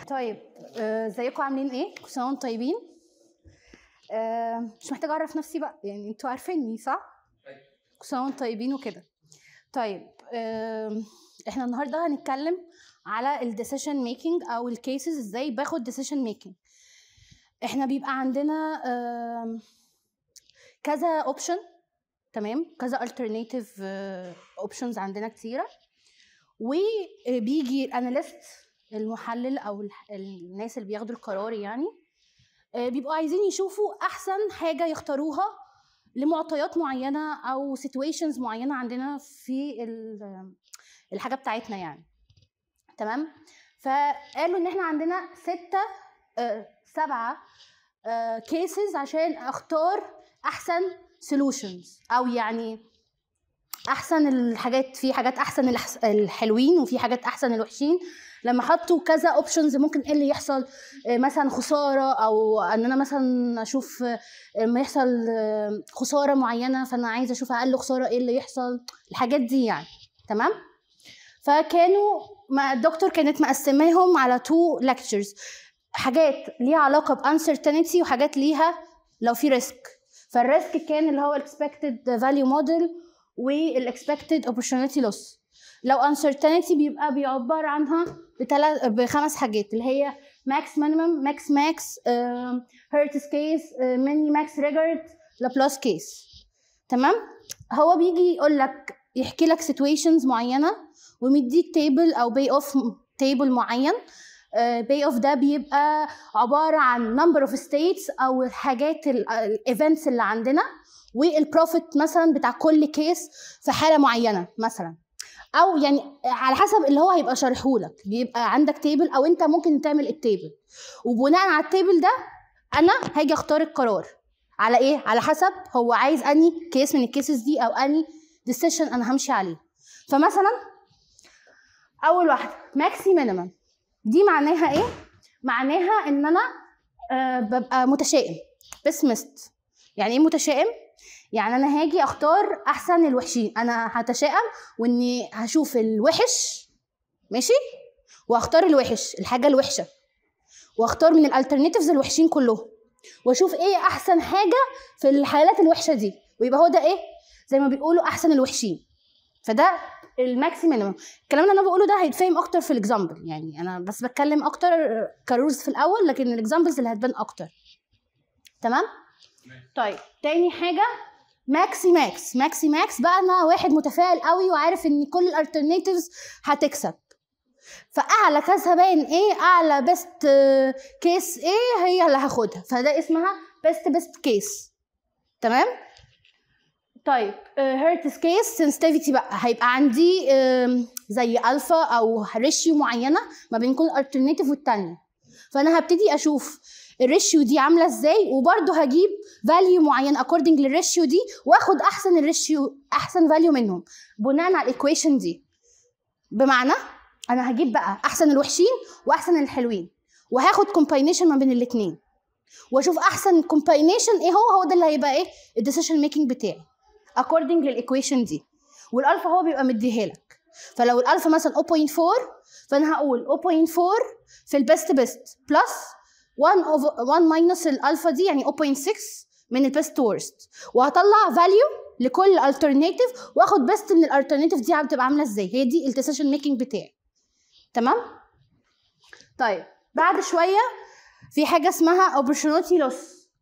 طيب آه، ازيكم عاملين ايه؟ كل سنه وانتم طيبين آه، مش محتاجه اعرف نفسي بقى يعني انتوا عارفيني صح؟ كل سنه وانتم طيبين وكده طيب آه، احنا النهارده هنتكلم على الديسيشن ميكنج او الكيسز ازاي باخد ديسيشن ميكنج احنا بيبقى عندنا آم، كذا اوبشن تمام كذا alternative اوبشنز عندنا كتيره وبيجي الاناليست المحلل او الح- الناس اللي بياخدوا القرار يعني آه، بيبقوا عايزين يشوفوا احسن حاجه يختاروها لمعطيات معينه او situations معينه عندنا في ال- الحاجه بتاعتنا يعني تمام فقالوا ان احنا عندنا ستة آه، سبعة كيسز عشان اختار احسن سولوشنز او يعني احسن الحاجات في حاجات احسن الأحس- الحلوين وفي حاجات احسن الوحشين لما حطوا كذا اوبشنز ممكن ايه اللي يحصل آه، مثلا خساره او ان انا مثلا اشوف آه، لما يحصل آه، خساره معينه فانا عايزه اشوف اقل خساره ايه اللي يحصل الحاجات دي يعني تمام فكانوا ما الدكتور كانت مقسماهم على تو lectures حاجات ليها علاقه بانسرتينتي وحاجات ليها لو في ريسك فالريسك كان اللي هو expected value model والاكسبكتد opportunity loss لو uncertainty بيبقى بيعبر عنها بتلات بخمس حاجات اللي هي max minimum max max uh, Hertz case uh, mini max rigard Laplace case تمام هو بيجي يقول لك يحكي لك situations معينه ومديك تيبل او باي اوف تيبل معين باي اوف ده بيبقى عباره عن number of states او الحاجات الايفنتس اللي عندنا والبروفيت مثلا بتاع كل كيس في حاله معينه مثلا او يعني على حسب اللي هو هيبقى شارحهولك بيبقى عندك تيبل او انت ممكن تعمل التيبل وبناء على التيبل ده انا هاجي اختار القرار على ايه على حسب هو عايز اني كيس من الكيسز دي او اني ديسيشن انا همشي عليه فمثلا اول واحده ماكسي مينيمم دي معناها ايه معناها ان انا آه ببقى متشائم بسمست يعني ايه متشائم يعني انا هاجي اختار احسن الوحشين انا هتشائم واني هشوف الوحش ماشي واختار الوحش الحاجه الوحشه واختار من الالترناتيفز الوحشين كلهم واشوف ايه احسن حاجه في الحالات الوحشه دي ويبقى هو ده ايه زي ما بيقولوا احسن الوحشين فده الماكسي مينيمم الكلام اللي انا بقوله ده هيتفهم اكتر في الاكزامبل يعني انا بس بتكلم اكتر كرولز في الاول لكن الاكزامبلز اللي هتبان اكتر تمام طيب تاني حاجه ماكسي ماكس ماكسي ماكس بقى انا واحد متفائل قوي وعارف ان كل الالترناتيفز هتكسب فاعلى كسبان ايه اعلى بيست كيس ايه هي اللي هاخدها فده اسمها بيست بيست كيس تمام طيب هيرتس كيس سنسيتيفيتي بقى هيبقى عندي آم، زي الفا او ريشيو معينه ما بين كل الترناتيف والتانيه فانا هبتدي اشوف الريشيو دي عامله ازاي وبرده هجيب فاليو معين اكوردنج للريشيو دي واخد احسن الريشيو احسن فاليو منهم بناء على الايكويشن دي بمعنى انا هجيب بقى احسن الوحشين واحسن الحلوين وهاخد كومباينيشن ما بين الاثنين واشوف احسن كومباينيشن ايه هو هو ده اللي هيبقى ايه الديسيشن ميكنج بتاعي اكوردنج للايكويشن دي والالفا هو بيبقى مديها لك فلو الالفا مثلا 0.4 فانا هقول 0.4 في البيست بيست بلس 1 over 1 ماينس الالفا دي يعني 0.6 من البيست وورست وهطلع فاليو لكل الترناتيف واخد بيست من الالترناتيف دي بتبقى عامله ازاي هي دي الديسيشن ميكنج بتاعي تمام طيب بعد شويه في حاجه اسمها opportunity loss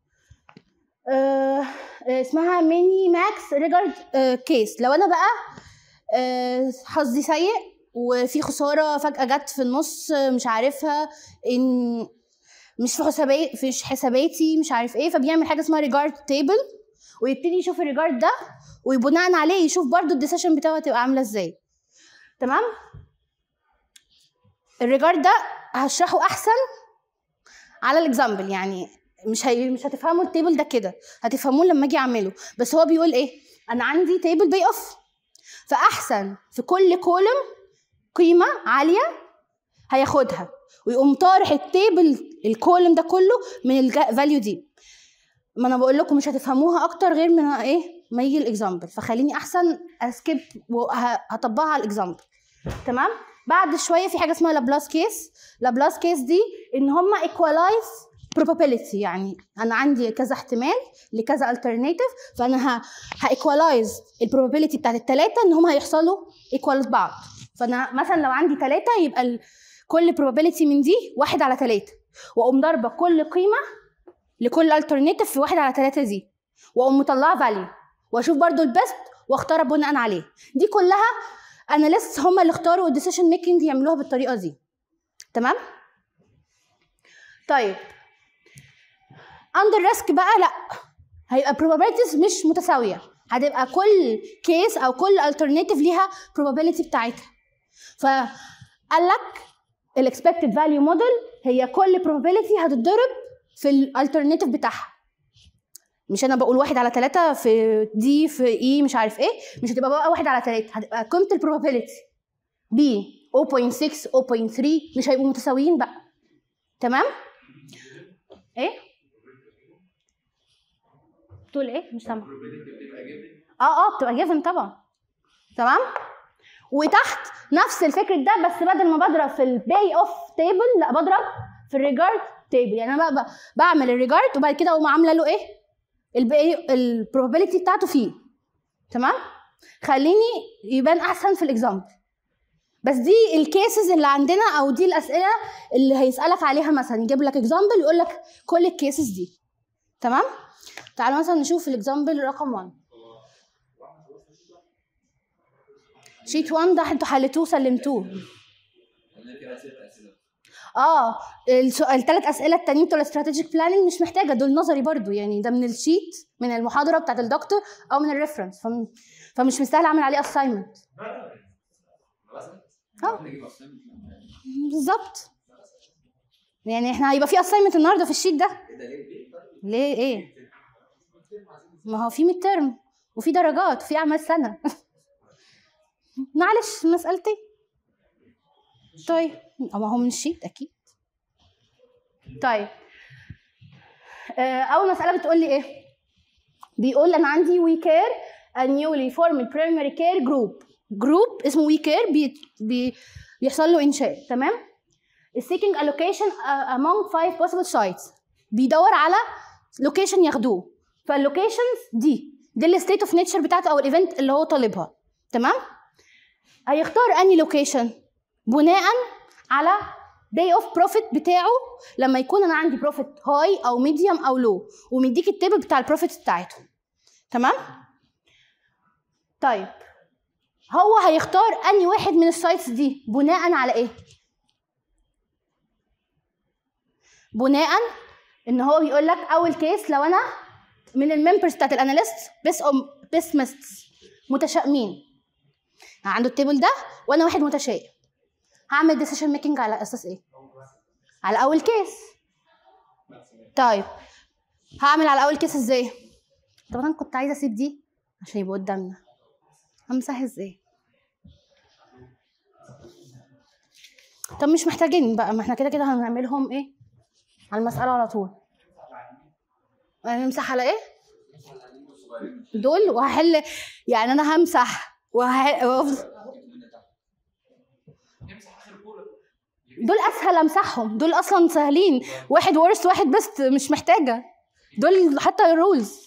آه اسمها ميني ماكس ريجارد كيس لو انا بقى آه، حظي سيء وفي خساره فجاه جت في النص آه، مش عارفها ان مش في حسابي في حساباتي مش عارف ايه فبيعمل حاجه اسمها ريجارد تيبل ويبتدي يشوف الريجارد ده وبناء عليه يشوف برضو الديسيشن بتاعه هتبقى عامله ازاي تمام الريجارد ده هشرحه احسن على الاكزامبل يعني مش هي مش هتفهموا التيبل ده كده هتفهموه لما اجي اعمله بس هو بيقول ايه انا عندي تيبل باي اوف فاحسن في كل كولم قيمه عاليه هياخدها ويقوم طارح التيبل الكولم ده كله من الفاليو دي ما انا بقول لكم مش هتفهموها اكتر غير من ايه ما يجي الاكزامبل فخليني احسن اسكيب وهطبقها على الاكزامبل تمام بعد شويه في حاجه اسمها لابلاس كيس لابلاس كيس دي ان هم ايكوالايز probability يعني انا عندي كذا احتمال لكذا alternative فانا هايكوالايز البروبابيلتي بتاعت الثلاثه ان هم هيحصلوا ايكوال بعض فانا مثلا لو عندي ثلاثه يبقى ال- كل probability من دي واحد على ثلاثه واقوم ضاربه كل قيمه لكل alternative في واحد على ثلاثه دي واقوم مطلعه فاليو واشوف برضو البيست واختار بناء عليه دي كلها اناليست هم اللي اختاروا الديسيشن ميكنج يعملوها بالطريقه دي تمام طيب اندر ريسك بقى لا هيبقى probabilities مش متساويه هتبقى كل كيس او كل alternative ليها probability بتاعتها فقال لك الاكسبكتد فاليو موديل هي كل probability هتتضرب في الالترناتيف بتاعها مش انا بقول واحد على ثلاثة في دي في اي مش عارف ايه مش هتبقى بقى واحد على ثلاثة هتبقى قيمة البروبابيلتي بي 0.6 0.3 مش هيبقوا متساويين بقى تمام ايه تقول ايه مش سامعه اه اه بتبقى جيفن طبعا تمام وتحت نفس الفكر ده بس بدل ما بضرب في الباي اوف تيبل لا بضرب في الريجارد تيبل يعني انا بقى بعمل الريجارد وبعد كده اقوم عامله له ايه الباقي البروبابيلتي بتاعته فيه تمام خليني يبان احسن في الاكزامبل بس دي الكيسز اللي عندنا او دي الاسئله اللي هيسالك عليها مثلا يجيب لك اكزامبل يقول لك كل الكيسز دي تمام تعالوا مثلا نشوف الاكزامبل رقم 1 شيت 1 ده انتوا حليتوه سلمتوه قلنا كده ست اسئله اه الثلاث اسئله التانيين بتوع الاستراتيجيك بلاننج مش محتاجه دول نظري برضو يعني ده من الشيت من المحاضره بتاعت الدكتور او من الريفرنس فم... فمش مستاهل اعمل عليه اساينمنت اه نجيب assignment. بالظبط يعني احنا هيبقى في اساينمنت النهارده في الشيت ده ايه ده ليه ليه طيب؟ ليه ايه ما هو في ميد ترم وفي درجات وفي اعمال سنه معلش مسألتي طيب ما هو من الشيت اكيد طيب آه، اول مساله بتقول لي ايه بيقول انا عندي وي كير a newly formed primary care group جروب اسمه وي كير بي بي بيحصل له انشاء تمام seeking allocation uh, among five possible sites بيدور على لوكيشن ياخدوه فاللوكيشنز دي دي الستيت اوف نيتشر بتاعته او الايفنت اللي هو طالبها تمام هيختار اني لوكيشن بناء على day اوف بروفيت بتاعه لما يكون انا عندي بروفيت هاي او ميديوم او لو ومديك التيبل بتاع البروفيت بتاعته تمام طيب هو هيختار اني واحد من السايتس دي بناء على ايه بناء ان هو بيقول لك اول كيس لو انا من الممبرز بتاعت الاناليست بس ام بيسمستس متشائمين عنده التيبل ده وانا واحد متشائم هعمل ديسيشن ميكنج على اساس ايه على اول كيس طيب هعمل على اول كيس ازاي طب انا كنت عايزه اسيب دي عشان يبقى قدامنا همسح ازاي طب مش محتاجين بقى ما احنا كده كده هنعملهم ايه على المسألة على طول نمسح على ايه دول وهحل يعني انا همسح وهحل وأفضل- دول اسهل امسحهم دول اصلا سهلين واحد ورست واحد بست مش محتاجه دول حتى الرولز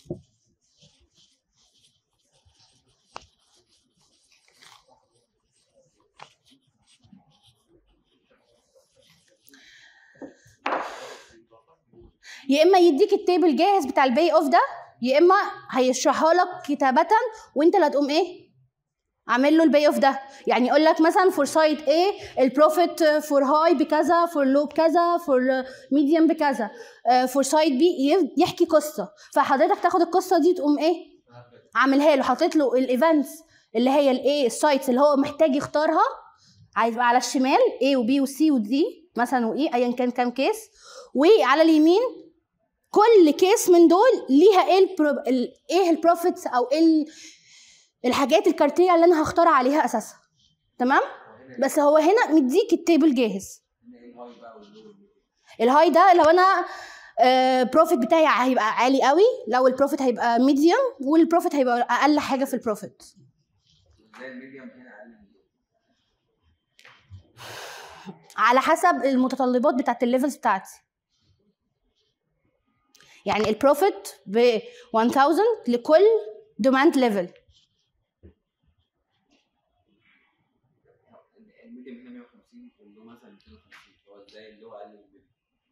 يا اما يديك التيبل جاهز بتاع البي اوف ده يا اما هيشرحها لك كتابه وانت اللي هتقوم ايه عامل له البي اوف ده يعني يقول لك مثلا فور سايت ايه البروفيت فور هاي بكذا فور لو بكذا فور ميديوم بكذا فور سايت بي يحكي قصه فحضرتك تاخد القصه دي تقوم ايه عاملها له حاطط له الايفنتس اللي هي الايه السايتس اللي هو محتاج يختارها هيبقى على الشمال A وبي وسي ودي مثلا وايه ايا كان كام كيس وعلى اليمين كل كيس من دول ليها ايه البرو... ال... ايه البروفيتس او ايه ال... الحاجات الكارتيه اللي انا هختار عليها اساسها تمام بس هو هنا مديك التيبل جاهز الهاي ده لو انا بروفيت بتاعي هيبقى عالي قوي لو البروفيت هيبقى ميديوم والبروفيت هيبقى اقل حاجه في البروفيت زي الميديوم هنا اقل من على حسب المتطلبات بتاعت الليفلز بتاعتي يعني البروفيت ب 1000 لكل دوماند ليفل الميديم هنا 150 واللو مثلا 250 هو ازاي اللو اقل من الميديم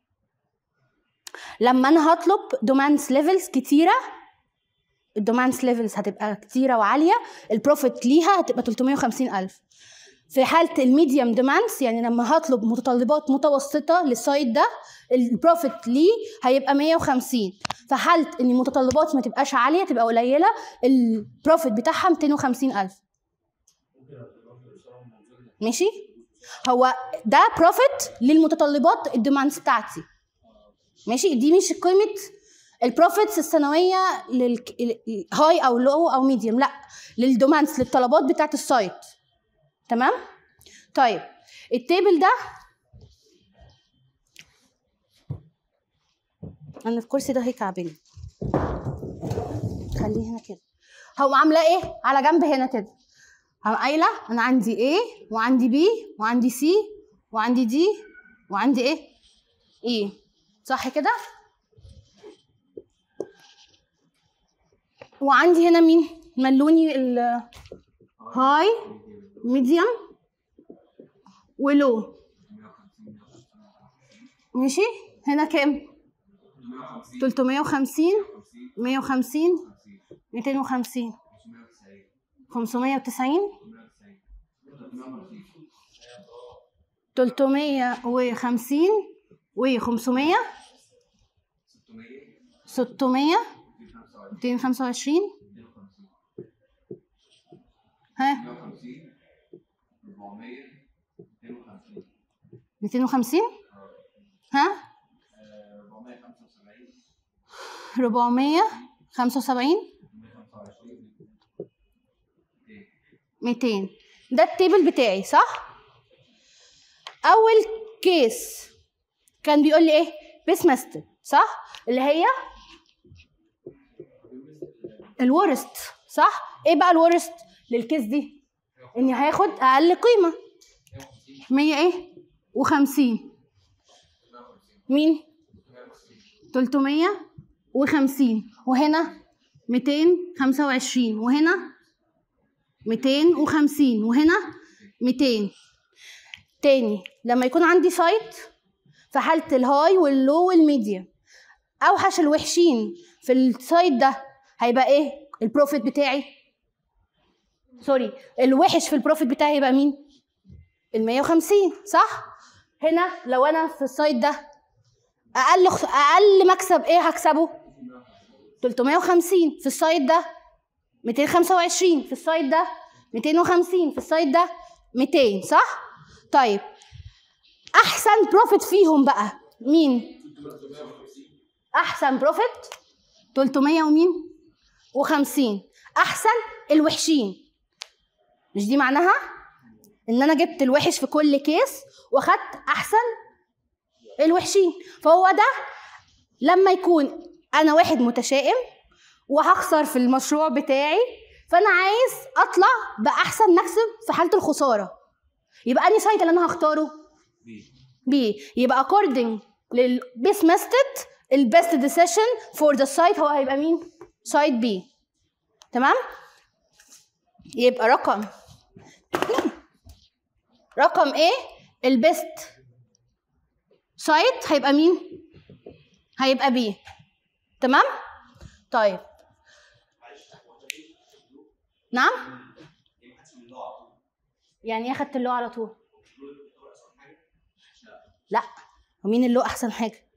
لما انا هطلب دومانس ليفلز كتيره الدومانس ليفلز هتبقى كتيره وعاليه البروفيت ليها هتبقى 350 الف في حاله الميديوم دومانس يعني لما هطلب متطلبات متوسطه للسايت ده البروفيت ليه هيبقى 150 في حاله ان متطلباتي ما تبقاش عاليه تبقى قليله البروفيت بتاعها 250 الف ماشي هو ده بروفيت للمتطلبات الديماندز بتاعتي ماشي دي مش قيمه البروفيتس السنويه للهاي او لو او ميديوم لا للدومانس للطلبات بتاعت السايت تمام طيب التيبل ده انا الكرسي ده هيكعبني خليه هنا كده هو عامله ايه على جنب هنا كده هقوم قايله انا عندي A وعندي B وعندي C وعندي D وعندي ايه E صح كده وعندي هنا مين ملوني الهاي ميديوم ولو ماشي هنا كام 350 150 250 590 350 و 500 600 225 ها 250 ها 475 200 ده التيبل بتاعي صح اول كيس كان بيقول لي ايه بيس ماستر صح اللي هي الورست صح ايه بقى الورست للكيس دي اني هاخد اقل قيمه 100 ايه و50 مين 350 وهنا 225 وهنا 250 وهنا 200 تاني لما يكون عندي سايت في حالة الهاي واللو والميديا أوحش الوحشين في السايت ده هيبقى إيه؟ البروفيت بتاعي سوري الوحش في البروفيت بتاعي هيبقى مين؟ ال 150 صح؟ هنا لو أنا في السايت ده أقل أقل مكسب إيه هكسبه؟ 350 في السايت ده 225 في السايت ده 250 في السايت ده 200 صح؟ طيب احسن بروفيت فيهم بقى مين؟ احسن بروفيت 300 ومين؟ و50 احسن الوحشين مش دي معناها ان انا جبت الوحش في كل كيس واخدت احسن الوحشين فهو ده لما يكون انا واحد متشائم وهخسر في المشروع بتاعي فانا عايز اطلع باحسن مكسب في حاله الخساره يبقى انهي سايت اللي انا هختاره بي يبقى according للبيس ميثود البيست ديسيشن فور ذا سايت هو هيبقى مين سايت بي تمام يبقى رقم رقم ايه البيست سايت هيبقى مين هيبقى بي تمام طيب نعم يعني ايه اخدت اللو على طول لا ومين اللو احسن حاجه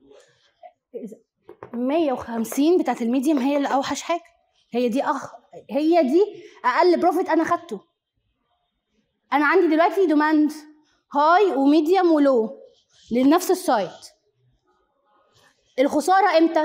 150 بتاعت الميديم هي اللي اوحش حاجه هي دي أخ... هي دي اقل بروفيت انا خدته انا عندي دلوقتي دوماند هاي وميديوم ولو لنفس السايت الخساره امتى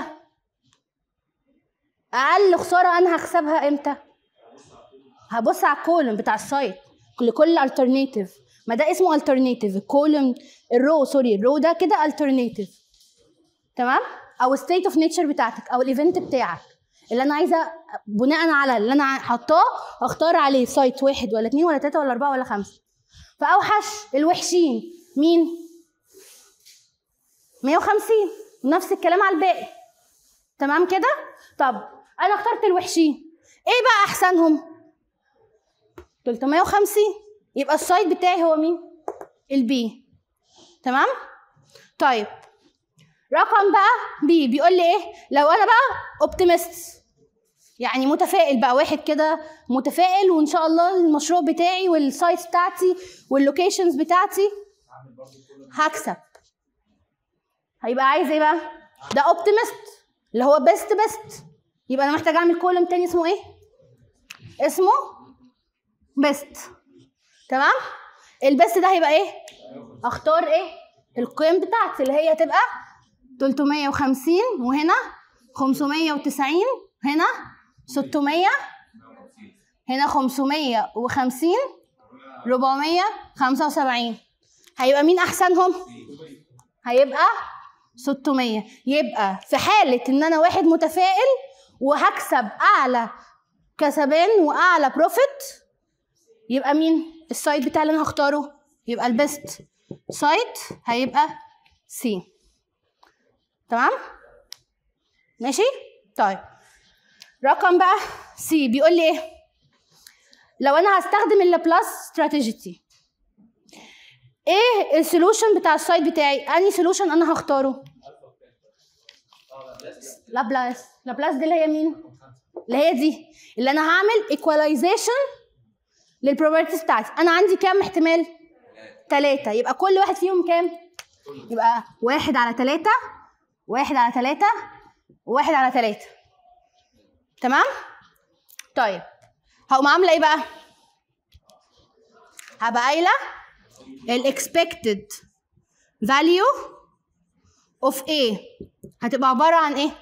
اقل خساره انا هكسبها امتى هبص على الكولوم بتاع السايت لكل alternative ما ده اسمه alternative الكولوم الرو سوري الرو ده كده alternative تمام او state of nature بتاعتك او الايفنت بتاعك اللي انا عايزه بناء على اللي انا حاطاه هختار عليه سايت واحد ولا اتنين ولا تلاته ولا اربعه ولا خمسه فاوحش الوحشين مين 150 ونفس الكلام على الباقي تمام كده طب انا اخترت الوحشين ايه بقى احسنهم 350 يبقى السايد بتاعي هو مين البي تمام طيب رقم بقى بي بيقول لي ايه لو انا بقى اوبتيمست يعني متفائل بقى واحد كده متفائل وان شاء الله المشروع بتاعي والسايت بتاعتي واللوكيشنز بتاعتي هكسب هيبقى عايز ايه بقى ده اوبتيمست اللي هو بيست بيست يبقى انا محتاج اعمل كولوم تاني اسمه ايه اسمه بيست تمام البيست ده هيبقى ايه اختار ايه القيم بتاعتي اللي هي تبقى 350 وهنا 590 هنا 600 هنا 550 475 هيبقى مين احسنهم هيبقى 600 يبقى في حالة ان انا واحد متفائل وهكسب اعلى كسبان واعلى بروفيت يبقى مين السايت بتاعي اللي انا هختاره يبقى البيست سايت هيبقى سي تمام ماشي طيب رقم بقى سي بيقول لي ايه لو انا هستخدم اللابلاس استراتيجيتي ايه السولوشن بتاع السايت بتاعي انهي سولوشن انا هختاره لابلاس لابلاس دي اللي هي مين اللي هي دي اللي انا هعمل ايكواليزيشن للبروبرتيز بتاعتي انا عندي كام احتمال ثلاثة يبقى كل واحد فيهم كام يبقى واحد على ثلاثة واحد على ثلاثة وواحد على ثلاثة تمام طيب هقوم عاملة ايه بقى هبقى قايلة الاكسبكتد value of A هتبقى عبارة عن ايه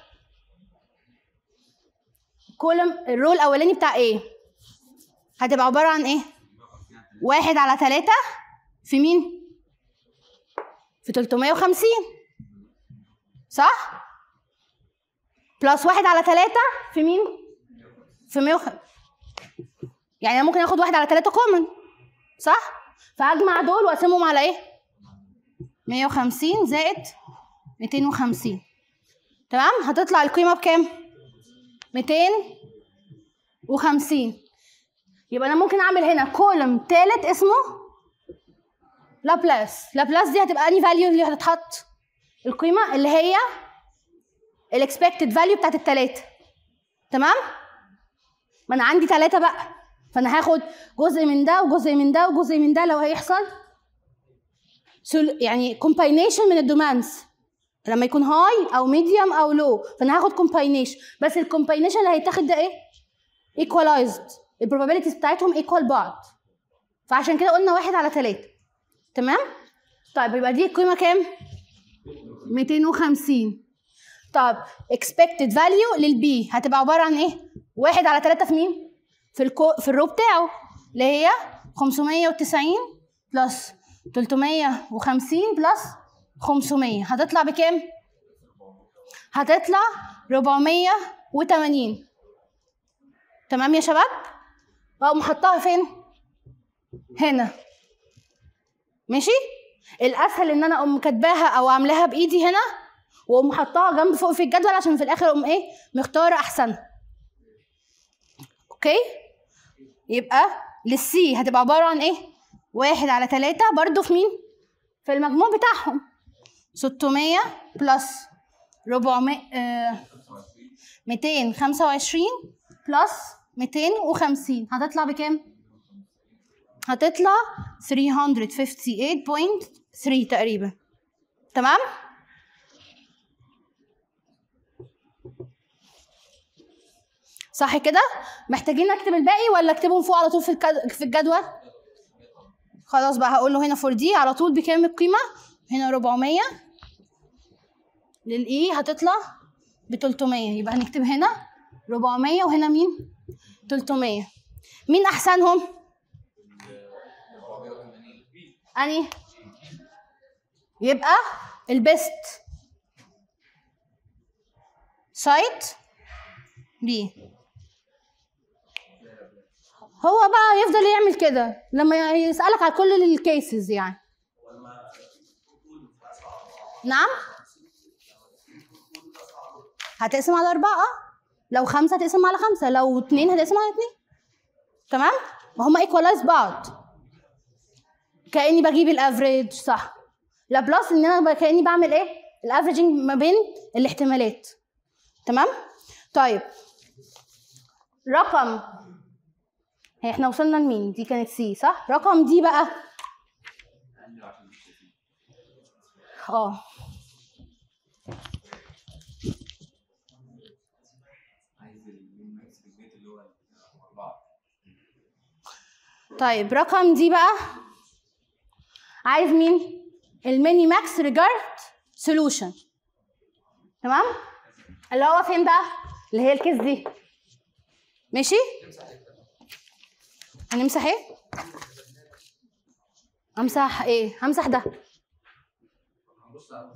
كولم الرول الاولاني بتاع A هتبقى عبارة عن ايه واحد على ثلاثة في مين في 350 صح بلس واحد على ثلاثة في مين في 100 يعني انا ممكن اخد واحد على ثلاثة كومن صح فهجمع دول واقسمهم على ايه 150 زائد 250 تمام هتطلع القيمة بكام 250 يبقى انا ممكن اعمل هنا كولم تالت اسمه لابلاس لابلاس دي هتبقى اني فاليو اللي هتتحط القيمة اللي هي الاكسبكتد فاليو بتاعت التلاتة تمام ما انا عندي تلاتة بقى فانا هاخد جزء من ده وجزء من ده وجزء من ده لو هيحصل سول- يعني كومباينيشن من الدومانز لما يكون هاي او ميديوم او لو فانا هاخد كومباينيشن بس الكومباينيشن اللي هيتاخد ده ايه ايكواليزد البروبابيلتيز بتاعتهم ايكوال بعض فعشان كده قلنا واحد على ثلاثة تمام طيب يبقى دي القيمة كام 250 طب expected value للبي هتبقى عبارة عن ايه واحد على ثلاثة في مين في الكو في الرو بتاعه اللي هي 590 بلس 350 بلس 500 هتطلع بكام؟ هتطلع 480 تمام يا شباب؟ اقوم حطها فين؟ هنا ماشي؟ الاسهل ان انا اقوم كاتباها او عاملاها بايدي هنا واقوم حطاها جنب فوق في الجدول عشان في الاخر اقوم ايه؟ مختاره احسنها اوكي؟ يبقى للسي هتبقى عباره عن ايه؟ واحد على ثلاثة برضو في مين؟ في المجموع بتاعهم 600 بلس 400 آه 225 بلس 250 هتطلع بكام؟ هتطلع 358.3 تقريبا تمام؟ صح كده؟ محتاجين نكتب الباقي ولا اكتبهم فوق على طول في الكد- في الجدول؟ خلاص بقى هقول له هنا فور دي على طول بكام القيمة؟ هنا 400 للإي هتطلع ب 300 يبقى هنكتب هنا 400 وهنا مين؟ 300 مين أحسنهم؟ أني يبقى البيست سايت بي هو بقى يفضل يعمل كده لما يسالك على كل الكيسز يعني نعم هتقسم على أربعة لو خمسة هتقسم على خمسة لو اتنين هتقسم على اتنين تمام وهما ايكوالايز بعض كأني بجيب الافريج صح لا بلس ان انا ب- كأني بعمل ايه الافريجنج ما بين الاحتمالات تمام طيب رقم هي احنا وصلنا لمين دي كانت سي صح رقم دي بقى قال عشان مش شايفين اه عايز المين ماكس في البيت اللي هو أربعة طيب رقم دي بقى عايز مين الميني ماكس ريجارد سولوشن تمام اللي هو فين بقى اللي هي الكيس دي ماشي هنمسح ايه امسح ايه همسح ده هنبص على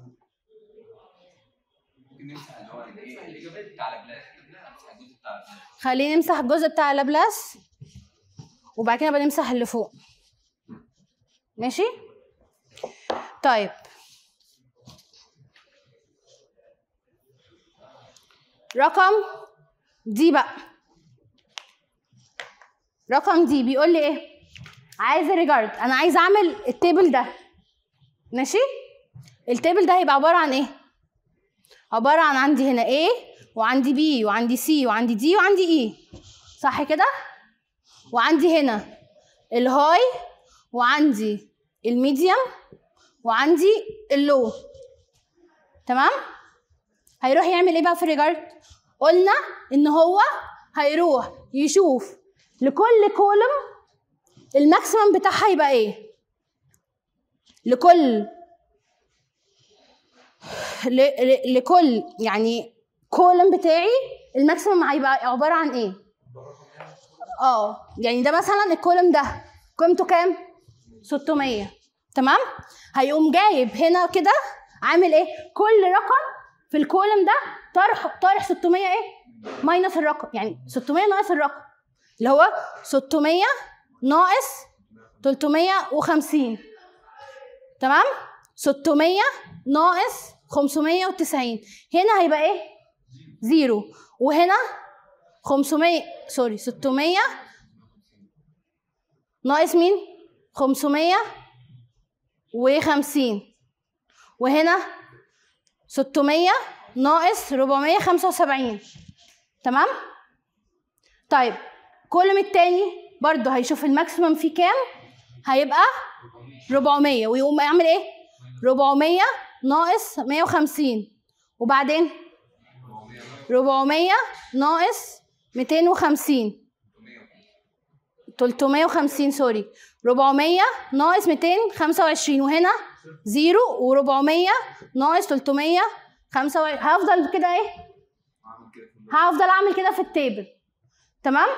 ممكن نمسح اللي هو الايه الاجابات بتاع البلاد نمسح الجزء بتاع البلاد خلينا نمسح الجزء بتاع لابلاس وبعد كده بقى نمسح اللي فوق ماشي طيب رقم دي بقى رقم دي بيقول لي ايه عايز ريجارد انا عايز اعمل التيبل ده ماشي التيبل ده هيبقى عباره عن ايه عباره عن عندي هنا A وعندي B وعندي C وعندي D وعندي E صح كده وعندي هنا الهاي وعندي الميديوم وعندي اللو تمام هيروح يعمل ايه بقى في الريجارد قلنا ان هو هيروح يشوف لكل كولم الماكسيمم بتاعها يبقى ايه لكل ل- ل- لكل يعني كولم بتاعي الماكسيمم هيبقى عباره عن ايه اه يعني ده مثلا الكولم ده قيمته كام 600 تمام هيقوم جايب هنا كده عامل ايه كل رقم في الكولم ده طرح طارح 600 ايه ماينس الرقم يعني 600 ناقص الرقم اللي هو 600 ناقص 350 تمام 600 ناقص 590 هنا هيبقى ايه زيرو وهنا 500 سوري 600 ناقص مين 550 وهنا 600 ناقص 475 تمام طيب كولوم التاني برضه هيشوف الماكسيمم فيه كام هيبقى 400 ويقوم يعمل ايه 400 ناقص 150 وبعدين 400 ناقص 250 350 سوري 400 ناقص 225 وهنا زيرو و400 ناقص 325 هفضل كده ايه اعمل كده في هفضل اعمل كده في التيبل تمام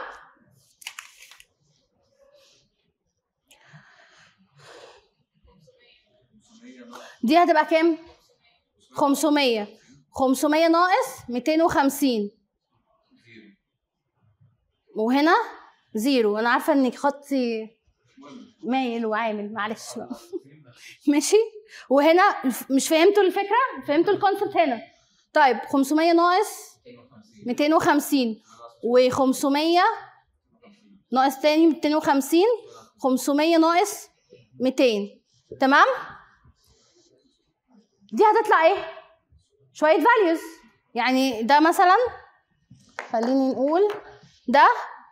دي هتبقى كام 500 500 ناقص 250 وهنا زيرو انا عارفه انك خطي مايل وعامل معلش بقى. ماشي وهنا الف- مش فهمتوا الفكره فهمتوا الكونسبت هنا طيب 500 ناقص 250 و500 ناقص تاني 250 500 ناقص 200 تمام دي هتطلع ايه شويه فاليوز يعني ده مثلا خليني نقول ده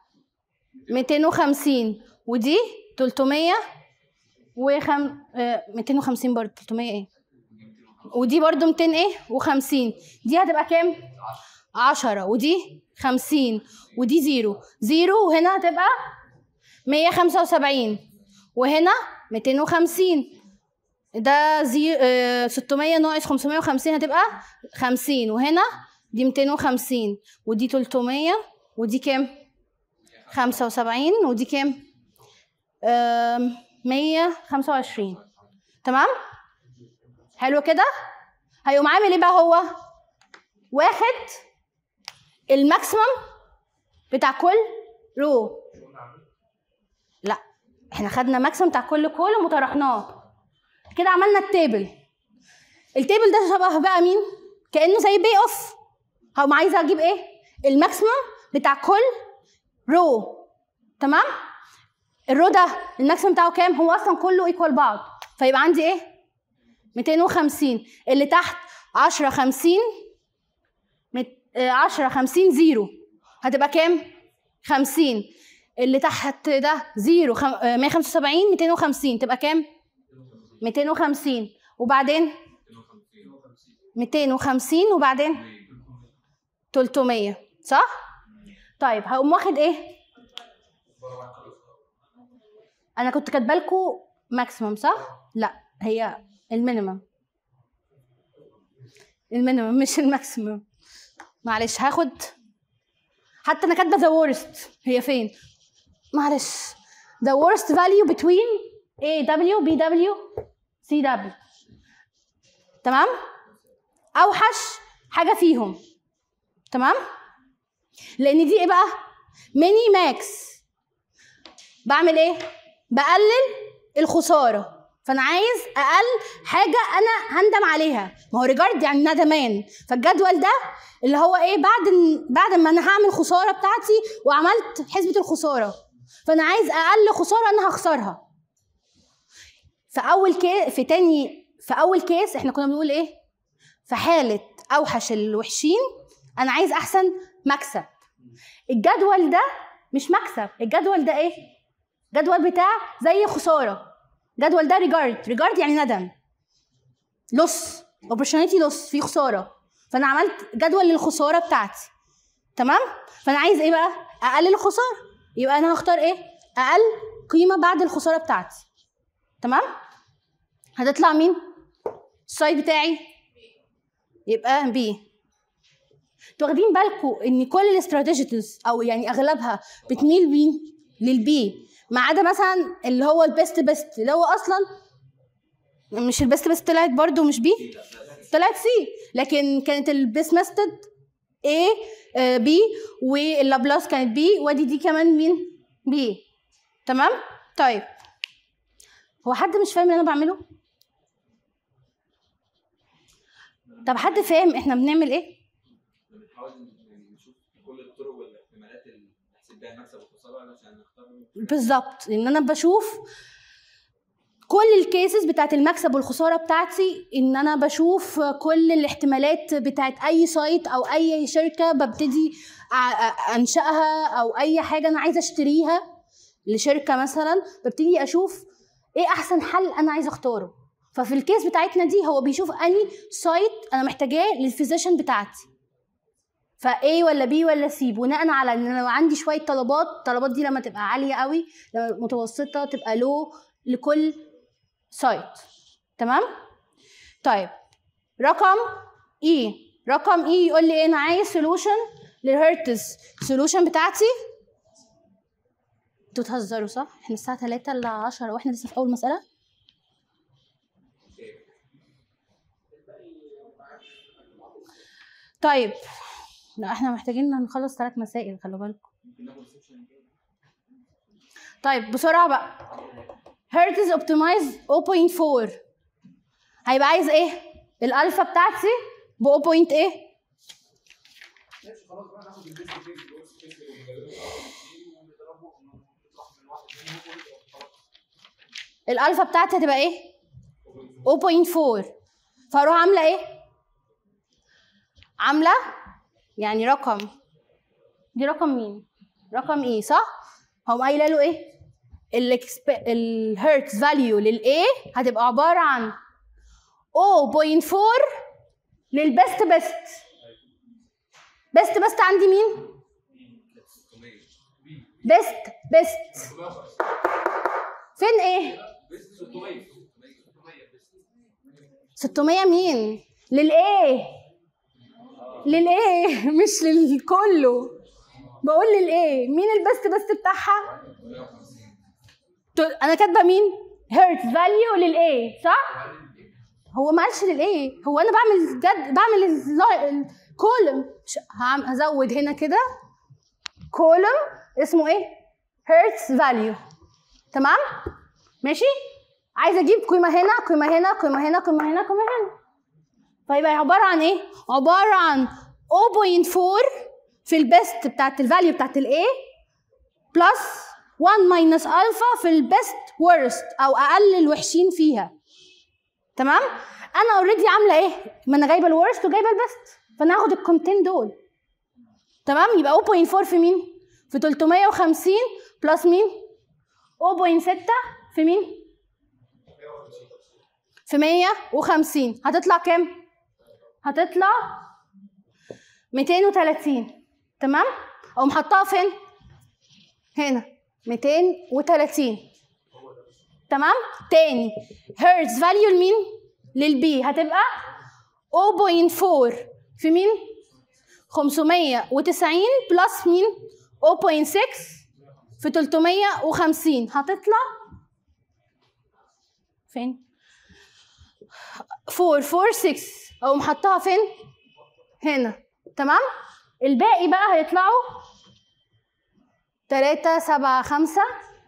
250 ودي 300 وخم... آه، 250 برضه 300 ايه ودي برضه 200 ايه و50 دي هتبقى كام 10 ودي 50 ودي زيرو زيرو وهنا هتبقى 175 وهنا 250 ده زي آه، 600 ناقص 550 هتبقى 50 وهنا دي 250 ودي 300 ودي كام 75 ودي كام آم، 125 تمام حلو كده هيقوم عامل ايه بقى هو واخد الماكسيمم بتاع كل رو احنا خدنا ماكسيمم بتاع كل كولوم وطرحناه كده عملنا التيبل التيبل ده شبه بقى مين كانه زي بي اوف هقوم عايزه اجيب ايه الماكسيمم بتاع كل رو تمام الرو ده الماكسيمم بتاعه كام هو اصلا كله ايكوال بعض فيبقى عندي ايه 250 اللي تحت 10 50 مت- آه، 10 50 زيرو هتبقى كام 50 اللي تحت ده زيرو خم... آه، 175 250 تبقى كام 250 وبعدين 250 وبعدين 300 صح طيب هقوم واخد ايه انا كنت كاتبه لكم ماكسيمم صح لا هي المينيمم المينيمم مش الماكسيمم معلش هاخد حتى انا كاتبه ذا worst هي فين معلش the worst value between A W B W C W تمام اوحش حاجه فيهم تمام لان دي ايه بقى ميني ماكس بعمل ايه بقلل الخساره فانا عايز اقل حاجه انا هندم عليها ما هو ريجارد يعني ندمان فالجدول ده اللي هو ايه بعد بعد ما انا هعمل خساره بتاعتي وعملت حسبه الخساره فانا عايز اقل خساره انا هخسرها في اول كي في تاني في اول كيس احنا كنا بنقول ايه في حاله اوحش الوحشين انا عايز احسن مكسب الجدول ده مش مكسب الجدول ده ايه جدول بتاع زي خساره جدول ده ريجارد ريجارد يعني ندم لوس اوبورتونيتي لوس في خساره فانا عملت جدول للخساره بتاعتي تمام فانا عايز ايه بقى اقلل الخساره يبقى انا هختار ايه اقل قيمه بعد الخساره بتاعتي تمام هتطلع مين السايد بتاعي يبقى بي انتوا واخدين بالكم ان كل الاستراتيجيز او يعني اغلبها بتميل مين للبي ما عدا مثلا اللي هو البيست بيست اللي هو اصلا مش البيست بيست طلعت برضو مش بي طلعت سي لكن كانت البيست ميثود اي بي واللابلاس كانت بي وادي دي كمان مين بي تمام طيب هو حد مش فاهم اللي انا بعمله طب حد فاهم احنا بنعمل ايه بنحاول يعني نشوف كل الطرق والاحتمالات اللي نحسب بيها المكسب والخساره علشان نختار بالظبط ان انا بشوف كل الكيسز بتاعت المكسب والخساره بتاعتي ان انا بشوف كل الاحتمالات بتاعت اي سايت او اي شركه ببتدي أ- أ- انشاها او اي حاجه انا عايزه اشتريها لشركه مثلا ببتدي اشوف ايه احسن حل انا عايزه اختاره ففي الكيس بتاعتنا دي هو بيشوف اني سايت انا محتاجاه للفيزيشن بتاعتي فا ولا بي ولا سي بناء على ان انا لو عندي شويه طلبات الطلبات دي لما تبقى عاليه قوي لما متوسطه تبقى لو لكل سايت تمام طيب رقم اي رقم اي يقول لي ايه انا عايز سولوشن للهرتز السولوشن بتاعتي انتوا بتهزروا صح احنا الساعه 3 ل 10 واحنا لسه في اول مساله طيب لا احنا محتاجين نخلص ثلاث مسائل خلوا بالكم طيب بسرعه بقى هرتز اوبتمايز 0.4 هيبقى عايز ايه الالفا بتاعتي ب 0. ايه الالفا بتاعتي هتبقى ايه 0.4 فاروح عامله ايه عامله يعني رقم دي رقم مين رقم ايه صح هم قايله له ايه الإكسب... الهرتز فاليو للاي هتبقى عباره عن 0.4 للبست بست بست بست عندي مين بست بست فين ايه 600 مين للايه للايه مش للكله بقول للايه مين البست بست بتاعها انا كاتبه مين هيرت فاليو للايه صح هو ما قالش للايه هو انا بعمل جد بعمل الكولم هزود هنا كده كولم اسمه ايه هيرتز فاليو تمام ماشي عايزه اجيب قيمه هنا قيمه هنا قيمه هنا قيمه هنا قيمه هنا فيبقى عباره عن ايه عباره عن 0.4 في البيست بتاعت الفاليو بتاعت الاي بلس 1 ماينس الفا في البيست worst او اقل الوحشين فيها تمام انا اوريدي عامله ايه ما انا جايبه الورست وجايبه البيست فانا هاخد القيمتين دول تمام يبقى 0.4 في مين في 350 بلس مين 0.6 في مين في 150 هتطلع كام هتطلع 230 تمام او محطها فين هنا 230 تمام تاني هيرتز فاليو لمين للبي هتبقى 0.4 في مين 590 بلس مين 0.6 في 350 هتطلع فين 4 4 6 او محطها فين هنا تمام الباقي بقى هيطلعوا 3 7 5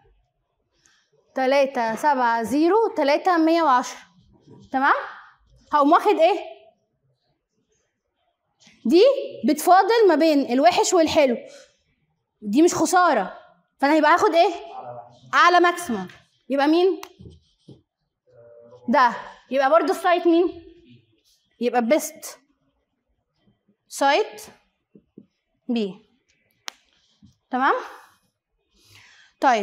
3 7 0 3 110 تمام هقوم واخد ايه دي بتفاضل ما بين الوحش والحلو دي مش خساره فانا هيبقى هاخد ايه اعلى ماكسيمم يبقى مين ده يبقى برضو السايت مين يبقى بيست سايت بي تمام طيب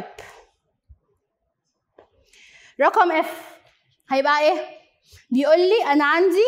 رقم اف هيبقى ايه بيقول لي انا عندي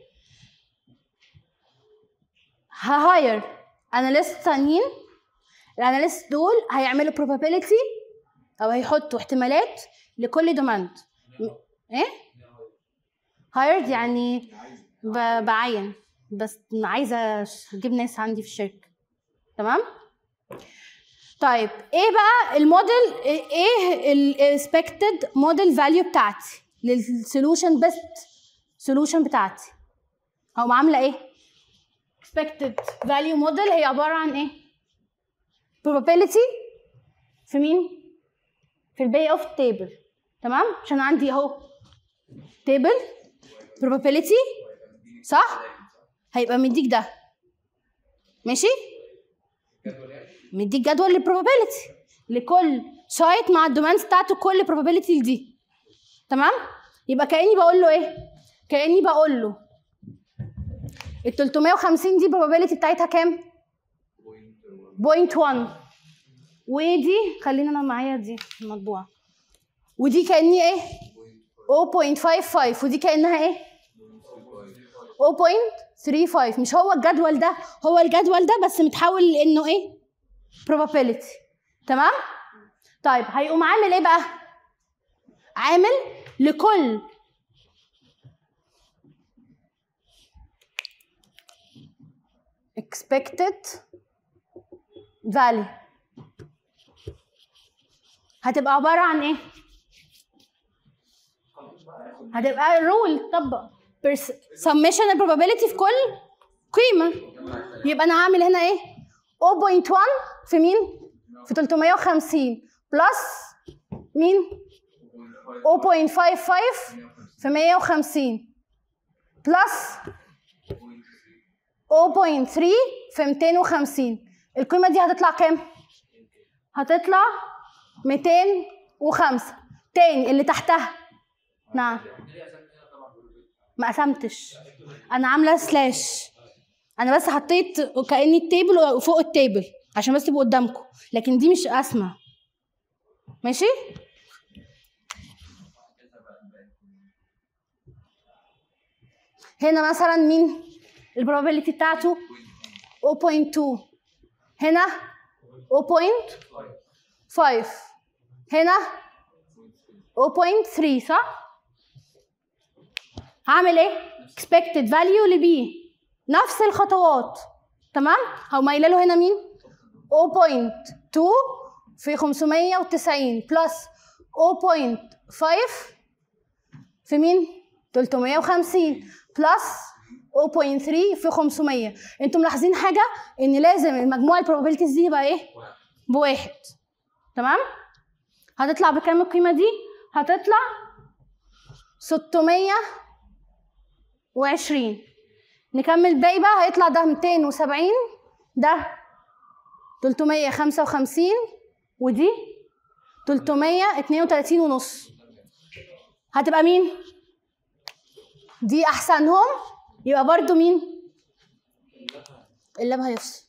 ههاير اناليست تانيين الاناليست دول هيعملوا probability او هيحطوا احتمالات لكل دوماند ايه هايرد يعني ب- بعين بس عايزه اجيب ناس عندي في الشركه تمام طيب ايه بقى الموديل ايه الاكسبكتد موديل فاليو بتاعتي للسولوشن بيست سولوشن بتاعتي او عامله ايه expected value model هي عباره عن ايه probability في مين في البي اوف تيبل تمام عشان عندي اهو تيبل probability صح هيبقى مديك ده ماشي مديك جدول للبروبابيلتي لكل سايت مع الدومانز بتاعته كل probability دي تمام يبقى كاني بقول له ايه كاني بقول له ال 350 دي probability بتاعتها كام بوينت 1 ودي خلينا انا معايا دي المطبوعه ودي كاني ايه 0.55 ودي كانها ايه 0.35 مش هو الجدول ده هو الجدول ده بس متحول لانه ايه probability تمام طيب هيقوم عامل ايه بقى عامل لكل expected value هتبقى عبارة عن ايه؟ هتبقى الرول طبق summation probability في كل قيمة يبقى أنا هعمل هنا ايه؟ 0.1 في مين؟ في 350 بلس مين؟ 0.55 في 150 بلس 0.3 في 250 القيمة دي هتطلع كام؟ هتطلع 205 تاني اللي تحتها نعم ما قسمتش انا عامله سلاش انا بس حطيت كاني التيبل فوق التيبل عشان بس تبقوا قدامكم لكن دي مش قسمه ماشي هنا مثلا مين البروبابيلتي بتاعته 0.2 هنا 0.5 هنا 0.3 صح هعمل ايه expected value لبي نفس الخطوات تمام هقوم قايله له هنا مين 0.2 في 590 بلس 0.5 في مين 350 بلس 0.3 في 500 انتوا ملاحظين حاجه ان لازم المجموع البروبابيلتيز دي يبقى ايه بواحد تمام هتطلع بكام القيمه دي هتطلع 620 نكمل الباقي بقى هيطلع ده 270 ده 355 ودي 332 ونص هتبقى مين دي احسنهم يبقى برضو مين اللاب هيفصل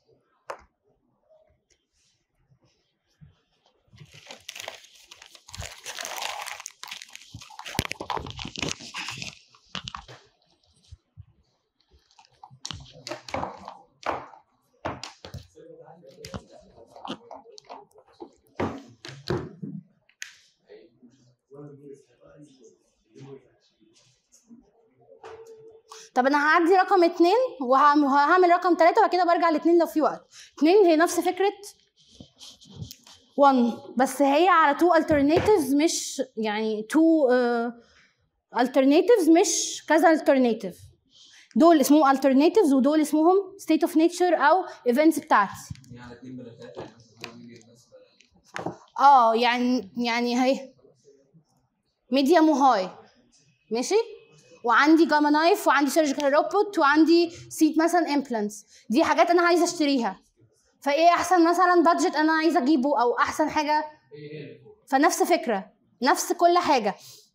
طب انا هعدي رقم اتنين وهعم- وهعمل رقم تلاتة وبعد كده برجع لاتنين لو في وقت اتنين هي نفس فكرة 1 بس هي على تو alternatives مش يعني تو alternatives مش كذا alternative دول اسمهم alternatives ودول اسمهم state of nature او events بتاعتي يعني اتنين من التلاته يعني مثلا دول يجي الناس اه يعني يعني هي ميديوم وهاي ماشي وعندي جاما نايف وعندي سيرجيكال روبوت وعندي سيت مثلا امبلانتس دي حاجات انا عايزه اشتريها فايه احسن مثلا بادجت انا عايزه اجيبه او احسن حاجه فنفس فكره نفس كل حاجه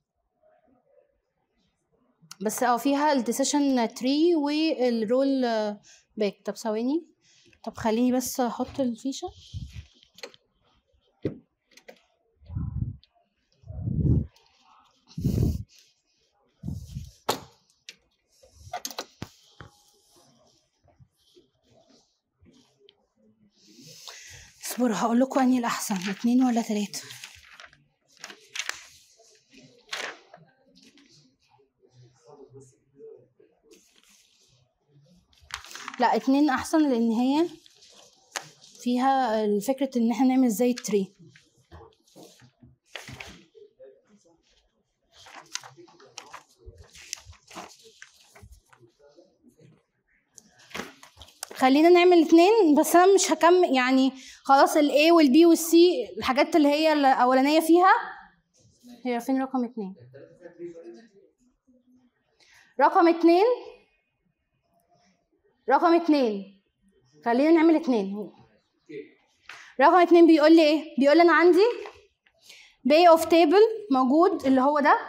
بس اه فيها الديسيشن تري والرول باك طب ثواني طب خليني بس احط الفيشه اصبروا هقول لكم انهي الاحسن اتنين ولا تلاته لا اتنين احسن لان هي فيها فكرة ان احنا نعمل زي التري خلينا نعمل اتنين بس انا مش هكمل يعني خلاص ال A وال B وال C الحاجات اللي هي الاولانية فيها هي فين رقم اتنين رقم اتنين رقم اتنين خلينا نعمل اتنين رقم اتنين بيقول لي ايه بيقول لي انا عندي باي اوف تيبل موجود اللي هو ده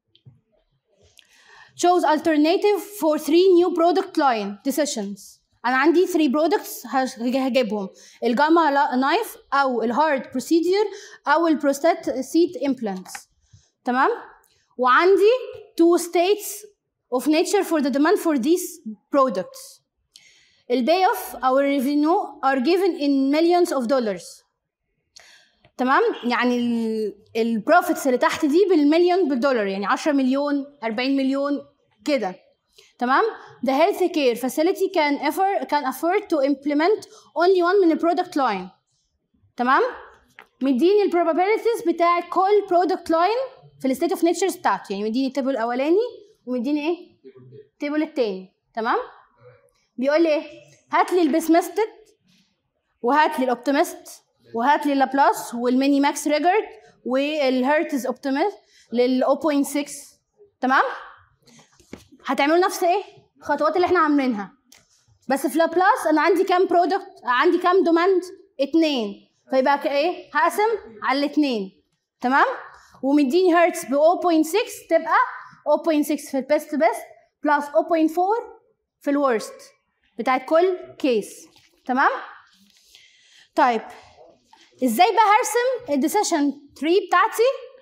shows alternative for three new product line decisions انا عندي 3 برودكتس هجيبهم الجاما نايف او الهارد بروسيدير او البروستات سيت امبلانتس تمام وعندي two states of nature for the demand for these products الباي اوف او الريفينيو are given in millions of dollars تمام يعني البروفيتس اللي تحت دي بالمليون بالدولار يعني 10 مليون 40 مليون كده تمام the health care facility can effort can afford to implement only one من البرودكت لاين تمام مديني البروبابيلتيز بتاع كل برودكت لاين في الستيت اوف نيتشرز بتاعته يعني مديني التيبل الاولاني ومديني ايه التيبل التاني تمام بيقول لي ايه هات لي البسمستد وهات لي الاوبتيمست وهات لي اللابلاس والميني ماكس ريجارد والهيرتز اوبتيمست لل 0.6 تمام هتعملوا نفس ايه الخطوات اللي احنا عاملينها بس في لابلاس انا عندي كام برودكت عندي كام دوماند اتنين فيبقى ك- ايه هقسم على الاتنين تمام ومديني هرتز ب 0.6 تبقى 0.6 في البيست بيست بلس 0.4 في الورست بتاعت كل كيس تمام طيب ازاي بقى هرسم الديسيشن تري بتاعتي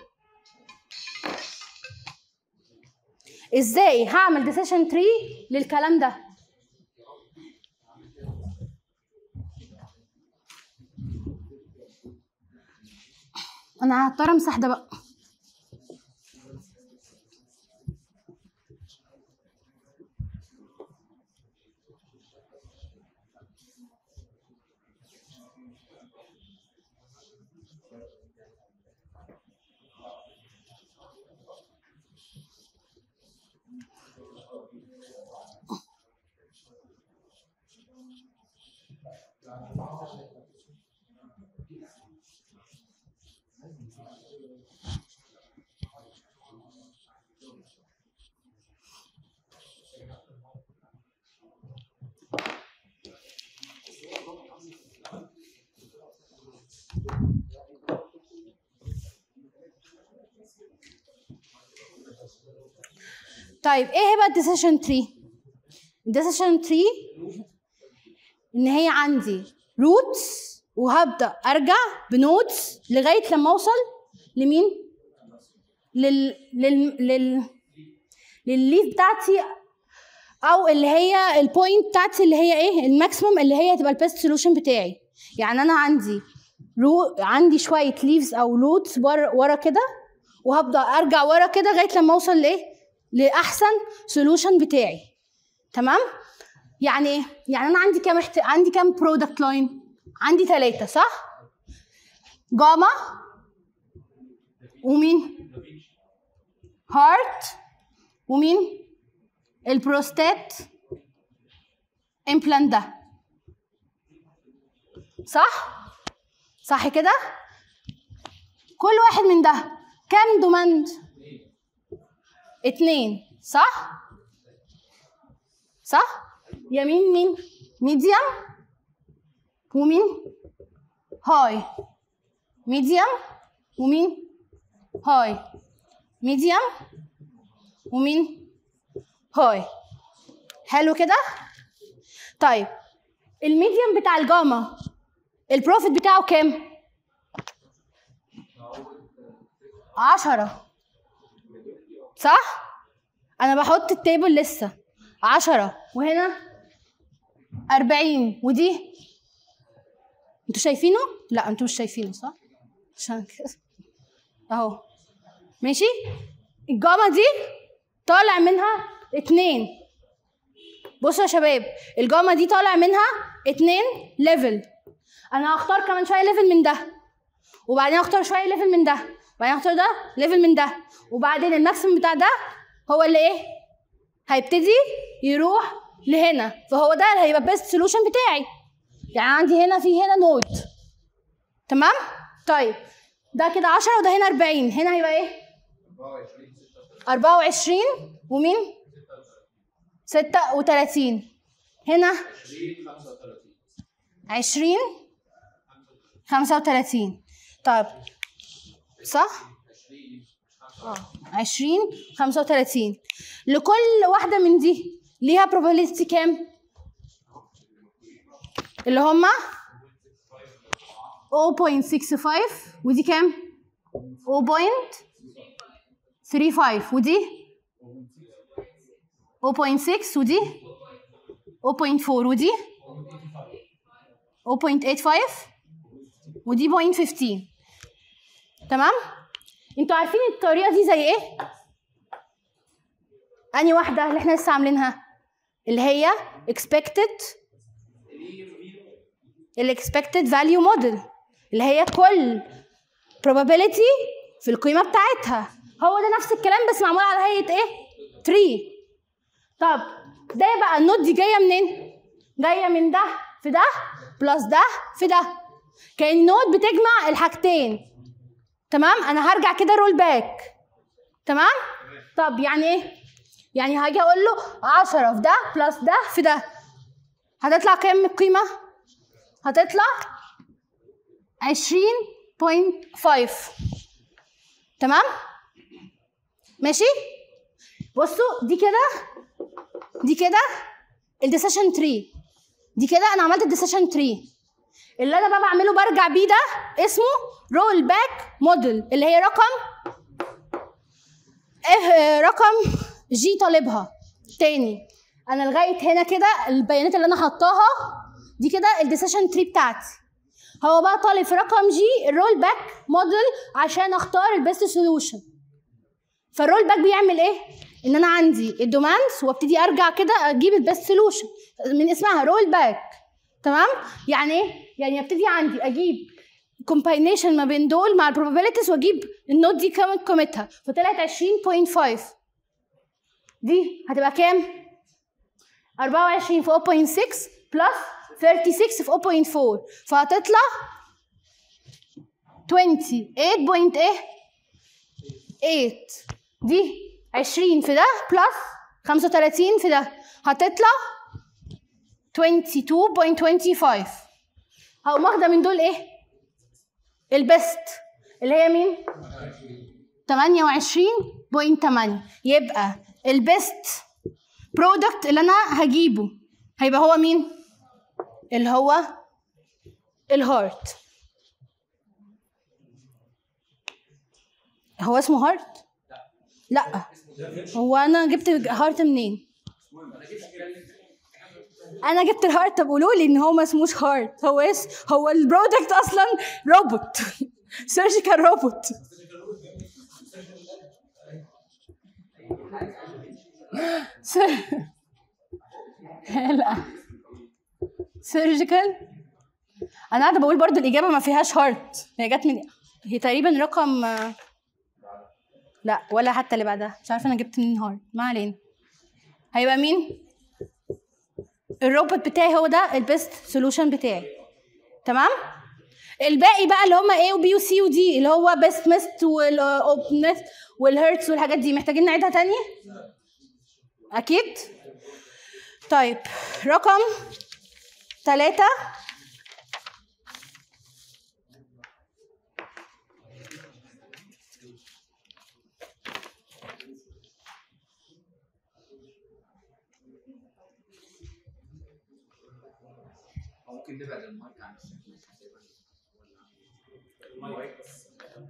ازاي هعمل ديسيشن تري للكلام ده انا هضطر امسح ده بقى طيب ايه هي بقى الديسيشن تري الديسيشن تري ان هي عندي روتس وهبدا ارجع بنودز لغايه لما اوصل لمين لل لل لل للليف بتاعتي او اللي هي البوينت بتاعتي اللي هي ايه الماكسيمم اللي هي تبقى البيست سولوشن بتاعي يعني انا عندي رو عندي شويه ليفز او لودز ورا ورا كده وهبدا ارجع ورا كده لغايه لما اوصل لايه لاحسن سولوشن بتاعي تمام يعني ايه يعني انا عندي كام احت... عندي كام برودكت لاين عندي ثلاثة صح جاما ومين هارت ومين البروستات امبلانت ده صح صح كده كل واحد من ده كام دوماند اتنين صح صح يمين مين ميديم ومين هاي ميديم ومين هاي ميديم ومين هاي حلو كده طيب الميديم بتاع الجاما البروفيت بتاعه كام عشرة صح انا بحط التيبل لسه عشرة وهنا أربعين ودي انتوا شايفينه؟ لا انتوا مش شايفينه صح؟ عشان كده اهو ماشي؟ الجاما دي طالع منها اتنين بصوا يا شباب الجاما دي طالع منها اتنين ليفل انا هختار كمان شويه ليفل من ده وبعدين اختار شويه ليفل من ده وبعدين اختار ده ليفل من ده وبعدين الماكسيمم بتاع ده هو اللي ايه هيبتدي يروح لهنا فهو ده اللي هيبقى بيست سولوشن بتاعي يعني عندي هنا في هنا نود تمام طيب ده كده 10 وده هنا 40 هنا هيبقى ايه 24 ومين 36 هنا 20 35 طيب صح؟ اه 20 35 لكل واحدة من دي ليها probability كام؟ اللي هما 0.65 ودي كام؟ 0.35 ودي 0.6 ودي 0.4 ودي 0.85 ودي 0.15 تمام انتوا عارفين الطريقه دي زي ايه اني واحده اللي احنا لسه عاملينها اللي هي expected الاكسبكتد فاليو موديل اللي هي كل probability في القيمه بتاعتها هو ده نفس الكلام بس معمول على هيئه ايه تري طب ده بقى النوت دي جايه منين جايه من ده في ده بلس ده في ده كان نوت بتجمع الحاجتين تمام انا هرجع كده رول باك تمام طب يعني ايه يعني هاجي اقول له 10 في ده بلس ده في ده هتطلع كام القيمه هتطلع 20.5 تمام ماشي بصوا دي كده دي كده الديسيشن تري دي كده انا عملت الديسيشن تري اللي انا بقى بعمله برجع بيه ده اسمه رول باك موديل اللي هي رقم ايه رقم جي طالبها تاني انا لغايه هنا كده البيانات اللي انا حطاها دي كده الديسيشن تري بتاعتي هو بقى طالب في رقم جي الرول باك موديل عشان اختار البيست سوليوشن فالرول باك بيعمل ايه ان انا عندي الدومانز وابتدي ارجع كده اجيب البيست سوليوشن من اسمها رول باك تمام يعني ايه يعني ابتدي عندي اجيب كومباينيشن ما بين دول مع البروبابيلتيز واجيب النوت دي كام قيمتها فطلعت 20.5 دي هتبقى كام 24 في 0.6 بلس 36 في 0.4 فهتطلع 28 ايه 8 دي 20 في ده بلس 35 في ده هتطلع 22.25 هقوم واخده من دول ايه البست اللي هي مين 28.8 يبقى البيست برودكت اللي انا هجيبه هيبقى هو مين اللي هو الهارت هو اسمه هارت لا هو انا جبت هارت منين انا جبت الهارت طب قولوا لي ان هو ما اسموش هارت هو اس هو البرودكت اصلا روبوت سيرجيكال روبوت لا سيرجيكال انا قاعده بقول برضو الاجابه ما فيهاش هارت هي جت من هي تقريبا رقم لا ولا حتى اللي بعدها مش عارفه انا جبت منين هارت ما علينا هيبقى مين الروبوت بتاعي هو ده البيست سولوشن بتاعي تمام الباقي بقى اللي هم A وبي وسي ودي اللي هو بيست ميست والاوبنس والهيرتز والحاجات دي محتاجين نعيدها تاني اكيد طيب رقم ثلاثة أو ممكن نبعد المايك عن الشكل المايك بس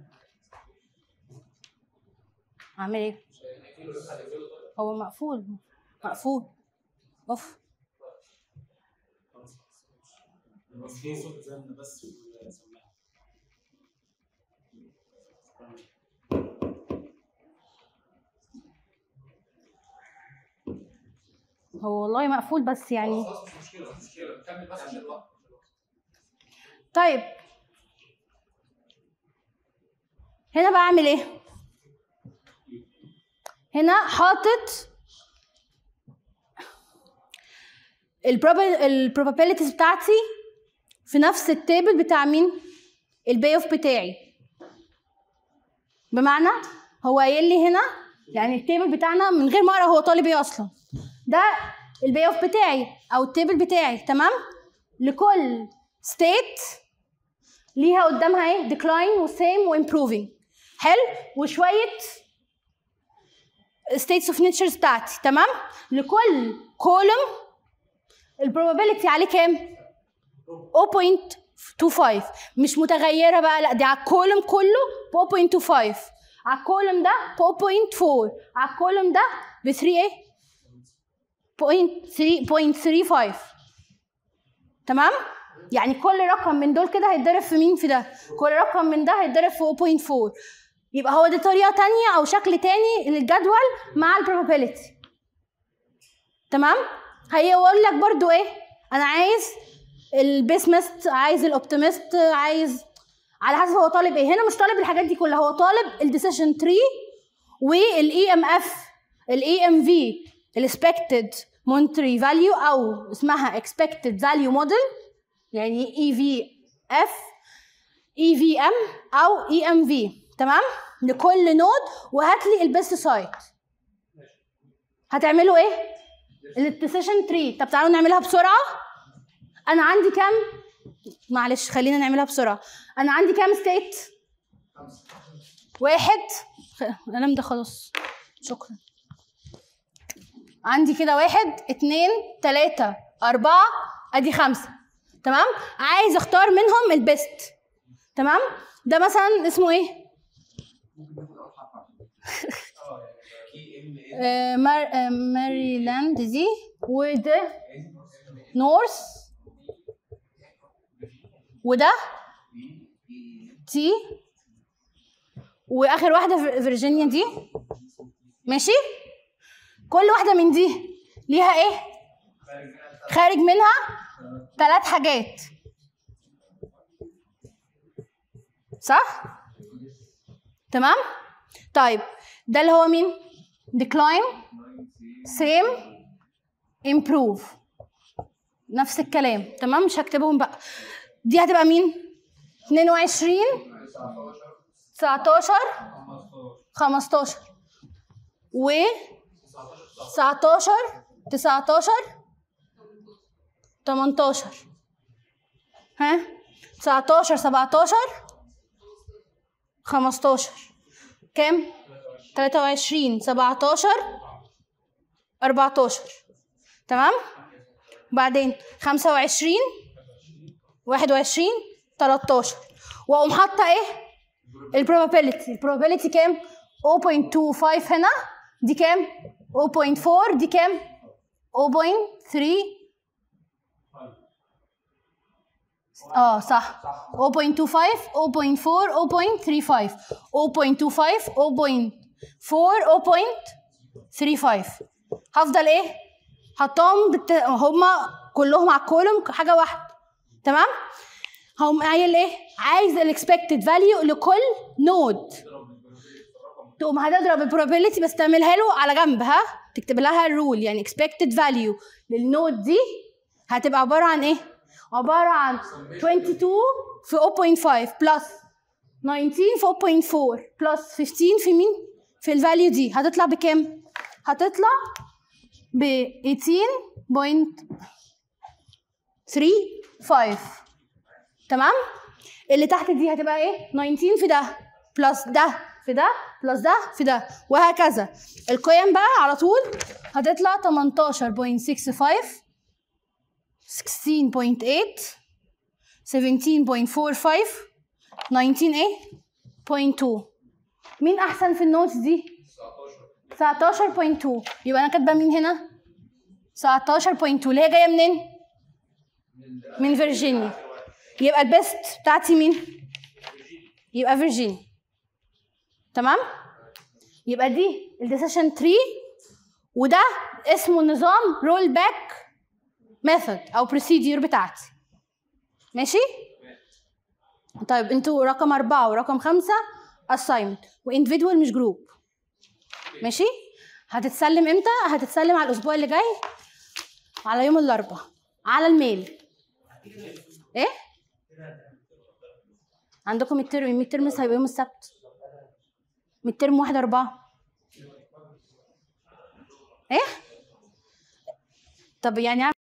اعمل ايه هو مقفول مقفول اوف بس في صوت زن بس في السماعه هو والله مقفول بس يعني خلاص مش مشكلة مش مشكلة كمل بس عشان الوقت طيب هنا بقى اعمل ايه هنا حاطط البروبابيلتيز بتاعتي في نفس التيبل بتاع مين البي اوف بتاعي بمعنى هو قايل لي هنا يعني التيبل بتاعنا من غير ما اقرا هو طالب ايه اصلا ده البي اوف بتاعي او التيبل بتاعي تمام لكل ستيت ليها قدامها ايه ديكلاين وسيم وامبروفينج حلو وشويه states of natures بتاعتي تمام لكل كولوم البروبابيلتي عليه كام 0.25 مش متغيره بقى لا دي على الكولوم كله ب 0.25 على الكولوم ده ب 0.4 على الكولوم ده ب 3 ايه 0.3.35 تمام يعني كل رقم من دول كده هيتضرب في مين في ده كل رقم من ده هيتضرب في 0.4 يبقى هو دي طريقه تانية او شكل تاني للجدول مع البروبابيلتي تمام هيقول لك برضو ايه انا عايز البيسمست عايز الاوبتيمست عايز على حسب هو طالب ايه هنا مش طالب الحاجات دي كلها هو طالب الديسيشن تري والاي ام اف الاي ام في الاكسبكتد مونتري فاليو او اسمها expected value model يعني اي في اف اي في ام او اي ام في تمام لكل نود وهات لي البيست سايت هتعملوا ايه الديسيشن تري طب تعالوا نعملها بسرعه انا عندي كام معلش خلينا نعملها بسرعه انا عندي كام ستيت واحد خ- القلم ده خلاص شكرا عندي كده واحد اتنين تلاتة أربعة أدي خمسة تمام عايز أختار منهم البيست تمام ده مثلا اسمه إيه؟ آه، مار... آه، ماريلاند دي وده نورث وده تي واخر واحده في- فيرجينيا دي ماشي كل واحده من دي ليها ايه خارج منها ثلاث حاجات صح تمام طيب ده اللي هو مين decline same improve نفس الكلام تمام مش هكتبهم بقى دي هتبقى مين 22 19 15 و 19 19 18 ها 19 17 15 كام 23 17 14 تمام بعدين 25 21 13 واقوم حاطه ايه البروبابيلتي البروبابيلتي كام 0.25 هنا دي كام 0.4 دي كام 0.3 اه صح 0.25 0.4 0.35 0.25 0.4 0.35 هفضل ايه حطاهم بت... هما كلهم على الكولوم حاجه واحده تمام هقوم قايل ايه عايز الاكسبكتد فاليو لكل نود تقوم هتضرب البروبابيلتي بس تعملها له على جنب ها تكتب لها الرول يعني expected value للنود دي هتبقى عباره عن ايه عباره عن 22 في 0.5 بلس 19 في 0.4 بلس 15 في مين في الفاليو دي هتطلع بكام هتطلع ب 18.35 تمام اللي تحت دي هتبقى ايه 19 في ده بلس ده في ده بلس ده في ده وهكذا القيم بقى على طول هتطلع 18.65 16.8 17.45 19 ايه 0.2 مين احسن في النوتس دي 19.2 يبقى انا كاتبه مين هنا 19.2 اللي هي جايه منين من فيرجينيا يبقى البيست بتاعتي مين يبقى فيرجينيا تمام يبقى دي الديسيشن تري وده اسمه نظام رول باك ميثود او بروسيدير بتاعتي ماشي طيب انتوا رقم أربعة ورقم خمسة assignment واندفيدوال مش جروب ماشي هتتسلم امتى هتتسلم على الاسبوع اللي جاي على يوم الاربعاء على الميل ايه عندكم الترم الميد ترمس هيبقى يوم السبت ميد ترم واحد أربعة ايه طب يعني